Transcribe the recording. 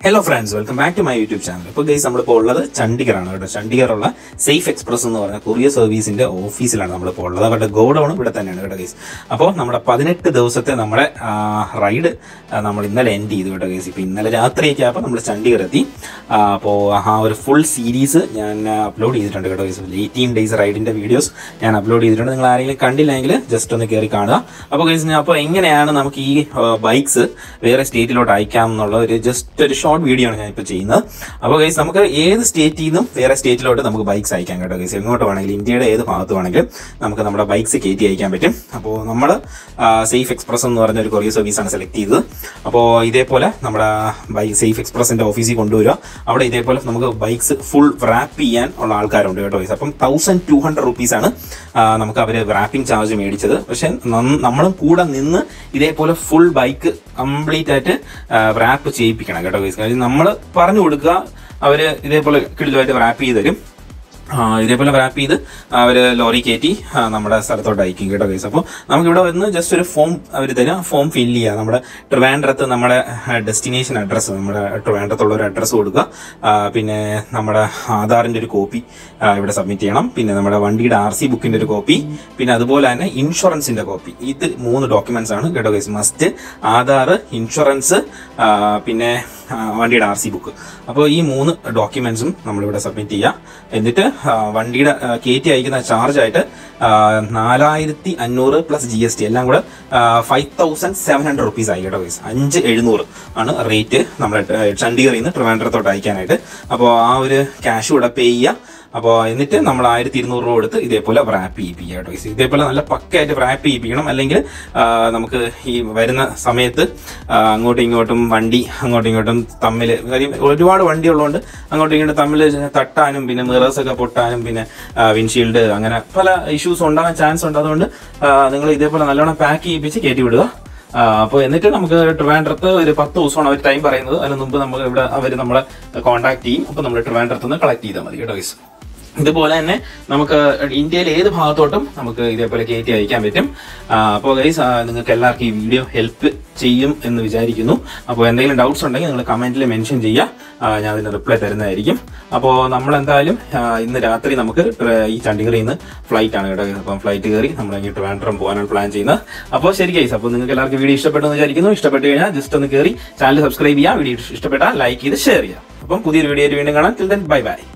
hello friends welcome back to my YouTube channel ഇപ്പോൾ guys നമ്മളിപ്പോൾ ഉള്ളത് ചണ്ഡീഗറാണ് കേട്ടോ ചണ്ഡീഗറുള്ള സേഫ് എക്സ്പ്രസ് എന്ന് പറഞ്ഞ കൊറിയർ സർവീസിന്റെ ഓഫീസിലാണ് നമ്മളിപ്പോൾ ഉള്ളത് അവരുടെ ഗോഡൌൺ ഇവിടെ തന്നെയാണ് കേട്ടോ ഗൈസ് അപ്പോൾ നമ്മുടെ പതിനെട്ട് ദിവസത്തെ നമ്മുടെ റൈഡ് നമ്മൾ ഇന്നലെ എൻഡ് ചെയ്തു കേട്ടോ ഗൈസ് ഇപ്പോൾ ഇന്നലെ രാത്രിയൊക്കെ ആയപ്പോൾ നമ്മൾ ചണ്ഡീഗർ എത്തി ആ, അപ്പോൾ ആ ഒരു ഫുൾ സീരീസ് ഞാൻ അപ്ലോഡ് ചെയ്തിട്ടുണ്ട് കേട്ടോ ഗൈസ് എയ്റ്റീൻ ഡേയ്സ് റൈഡിന്റെ വീഡിയോസ് ഞാൻ അപ്ലോഡ് ചെയ്തിട്ടുണ്ട് നിങ്ങൾ ആരെങ്കിലും കണ്ടില്ലെങ്കിൽ ജസ്റ്റ് ഒന്ന് കയറി കാണുക അപ്പോൾ ഗൈസ് ഞാൻ അപ്പോൾ എങ്ങനെയാണ് നമുക്ക് ഈ ബൈക്സ് വേറെ സ്റ്റേറ്റിലോട്ട് അയക്കാം എന്നുള്ള ഒരു ജസ്റ്റ് ഒരു ഷോർട്ട് വീഡിയോ ആണ് ഞാൻ ഇപ്പോൾ ചെയ്യുന്നത് അപ്പോൾ ഗൈസ് നമുക്ക് ഏത് സ്റ്റേറ്റിൽ നിന്നും വേറെ സ്റ്റേറ്റിലോട്ട് നമുക്ക് ബൈക്സ് അയക്കാം കേട്ടോ ഗൈസ് എങ്ങോട്ട് വേണമെങ്കിലും ഇന്ത്യയുടെ ഏത് ഭാഗത്ത് വേണമെങ്കിലും നമുക്ക് നമ്മുടെ ബൈക്സ് കയറ്റി അയക്കാൻ പറ്റും അപ്പോൾ നമ്മൾ സേഫ് എക്സ്പ്രസ് എന്ന് പറഞ്ഞ ഒരു കൊറിയർ സർവീസാണ് സെലക്ട് ചെയ്തത് അപ്പോൾ ഇതേപോലെ നമ്മുടെ ബൈ സേഫ് എക്സ്പ്രസിന്റെ ഓഫീസിൽ കൊണ്ടുവരിക അവിടെ ഇതേപോലെ നമുക്ക് ബൈക്സ് ഫുൾ റാപ്പ് ചെയ്യാൻ ഉള്ള ആൾക്കാരുണ്ട് കേട്ടോ ഗൈസ് അപ്പം തൗസൻഡ് ടു ഹൺഡ്രഡ് റുപ്പീസാണ് നമുക്ക് അവർ റാപ്പിംഗ് ചാർജ് മേടിച്ചത് പക്ഷെ നം- നമ്മളും കൂടെ നിന്ന് ഇതേപോലെ ഫുൾ ബൈക്ക് കംപ്ലീറ്റ് ആയിട്ട് റാപ്പ് ചെയ്യിപ്പിക്കണം കേട്ടോ ഗൈസ് കാര്യം നമ്മൾ പറഞ്ഞു കൊടുക്കുക അവര് ഇതേപോലെ കിടിലുമായിട്ട് റാപ്പ് ചെയ്ത് തരും ആ, ഇതേപോലെ റാപ്പ് ചെയ്ത് അവർ ലോറി കയറ്റി ആ, നമ്മുടെ സ്ഥലത്തോട്ട് അയക്കും കേട്ടോ ഗൈസ് അപ്പോൾ നമുക്ക് ഇവിടെ വന്ന് ജസ്റ്റ് ഒരു ഫോം അവർ തരും ഫോം ഫില്ല് ചെയ്യുക നമ്മുടെ ട്രിവാൻഡ്രത്ത് നമ്മുടെ ഡെസ്റ്റിനേഷൻ അഡ്രസ്സ് നമ്മുടെ ട്രിവാൻഡ്രത്തുള്ള ഒരു അഡ്രസ്സ് കൊടുക്കുക ആ, പിന്നെ നമ്മുടെ ആധാറിന്റെ ഒരു കോപ്പി ഇവിടെ സബ്മിറ്റ് ചെയ്യണം പിന്നെ നമ്മുടെ വണ്ടിയുടെ ആർ സി ബുക്കിന്റെ ഒരു കോപ്പി പിന്നെ അതുപോലെ തന്നെ ഇൻഷുറൻസിന്റെ കോപ്പി ഇത് മൂന്ന് ഡോക്യുമെന്റ്സ് ആണ് കേട്ടോ ഗൈസ് മസ്റ്റ് ആധാർ ഇൻഷുറൻസ് ആ, പിന്നെ ആ, വണ്ടിയുടെ ആർ സി ബുക്ക് അപ്പോൾ ഈ മൂന്ന് ഡോക്യുമെന്റ്സും നമ്മളിവിടെ സബ്മിറ്റ് ചെയ്യുക എന്നിട്ട് ആ, വണ്ടിയുടെ കയറ്റി അയക്കുന്ന ചാർജ് ആയിട്ട് നാലായിരത്തി അഞ്ഞൂറ് പ്ലസ് ജി എസ് ടി എല്ലാം കൂടെ five thousand seven hundred rupees ആയി കേട്ടോ ഗൈസ് അഞ്ച് എഴുന്നൂറ് ആണ് റേറ്റ് നമ്മുടെ ചണ്ഡീഗറിൽ നിന്ന് ട്രിവാൻഡ്രത്തോട്ട് അയക്കാനായിട്ട് അപ്പോൾ ആ ഒരു ക്യാഷ് ഇവിടെ പേ ചെയ്യുക അപ്പോൾ എന്നിട്ട് നമ്മൾ ആയിരത്തി ഇരുന്നൂറ് രൂപ കൊടുത്ത് ഇതേപോലെ റാപ്പ് ചെയ്യിപ്പിക്കുക കേട്ടോ ഗൈസ് ഇതേപോലെ നല്ല പക്കയായിട്ട് റാപ്പ് ചെയ്യിപ്പിക്കണം അല്ലെങ്കിൽ ആ, നമുക്ക് ഈ വരുന്ന സമയത്ത് ആ, അങ്ങോട്ടും ഇങ്ങോട്ടും വണ്ടി അങ്ങോട്ടും ഇങ്ങോട്ടും തമ്മിൽ കാര്യം ഒരുപാട് വണ്ടി ഉള്ളതുകൊണ്ട് അങ്ങോട്ടും ഇങ്ങോട്ടും തമ്മിൽ തട്ടാനും പിന്നെ മിറേഴ്സ് ഒക്കെ പൊട്ടാനും പിന്നെ വിൻഷീൽഡ് അങ്ങനെ പല ഇഷ്യൂസ് ഉണ്ടാകാൻ ചാൻസ് ഉണ്ട് അതുകൊണ്ട് നിങ്ങൾ ഇതേപോലെ നല്ലോണം പാക്ക് ചെയ്യിപ്പിച്ച് കയറ്റി വിടുക അപ്പോൾ എന്നിട്ട് നമുക്ക് ട്രിവാൻഡ്രത്ത് ഒരു പത്ത് ദിവസമാണ് അവർ ടൈം പറയുന്നത് അതിന് മുമ്പ് നമ്മൾ ഇവിടെ അവർ നമ്മളെ കോൺടാക്ട് ചെയ്യും അപ്പോൾ നമ്മൾ ട്രിവാൻഡ്രത്ത് നിന്ന് കളക്ട് ചെയ്താൽ മതി കേട്ടോ ഗൈസ് ഇതുപോലെ തന്നെ നമുക്ക് ഇന്ത്യയിലെ ഏത് ഭാഗത്തോട്ടും നമുക്ക് ഇതേപോലെ കയറ്റി അയക്കാൻ പറ്റും അപ്പോൾ ഗൈസ് നിങ്ങൾക്ക് എല്ലാവർക്കും ഈ വീഡിയോ ഹെൽപ്പ് ചെയ്യും എന്ന് വിചാരിക്കുന്നു അപ്പോൾ എന്തെങ്കിലും ഡൗട്ട്സ് ഉണ്ടെങ്കിൽ നിങ്ങൾ കമന്റിൽ മെൻഷൻ ചെയ്യുക ആ, ഞാൻ അതിന് റിപ്ലൈ തരുന്നതായിരിക്കും അപ്പോൾ നമ്മൾ എന്തായാലും ആ, ഇന്ന് രാത്രി നമുക്ക് ട്ര- ഈ ചണ്ഡീഗറിൽ നിന്ന് ഫ്ലൈറ്റ് ആണ് കേട്ടോ അപ്പം ഫ്ലൈറ്റ് കയറി നമ്മൾ ഇങ്ങോട്ട് ട്രിവാൻഡ്രം പോകാനാണ് പ്ലാൻ ചെയ്യുന്നത് അപ്പോൾ ശരി ഗൈസ് അപ്പോൾ നിങ്ങൾക്ക് എല്ലാവർക്കും വീഡിയോ ഇഷ്ടപ്പെട്ടു എന്ന് വിചാരിക്കുന്നു ഇഷ്ടപ്പെട്ട് കഴിഞ്ഞാൽ ജസ്റ്റ് ഒന്ന് കയറി ചാനൽ സബ്സ്ക്രൈബ് ചെയ്യുക വീഡിയോ ഇഷ്ടപ്പെട്ടാൽ ലൈക്ക് ചെയ്ത് ഷെയർ ചെയ്യുക അപ്പം പുതിയൊരു വീഡിയോ വീണ്ടും കാണാം ബൈ ബൈ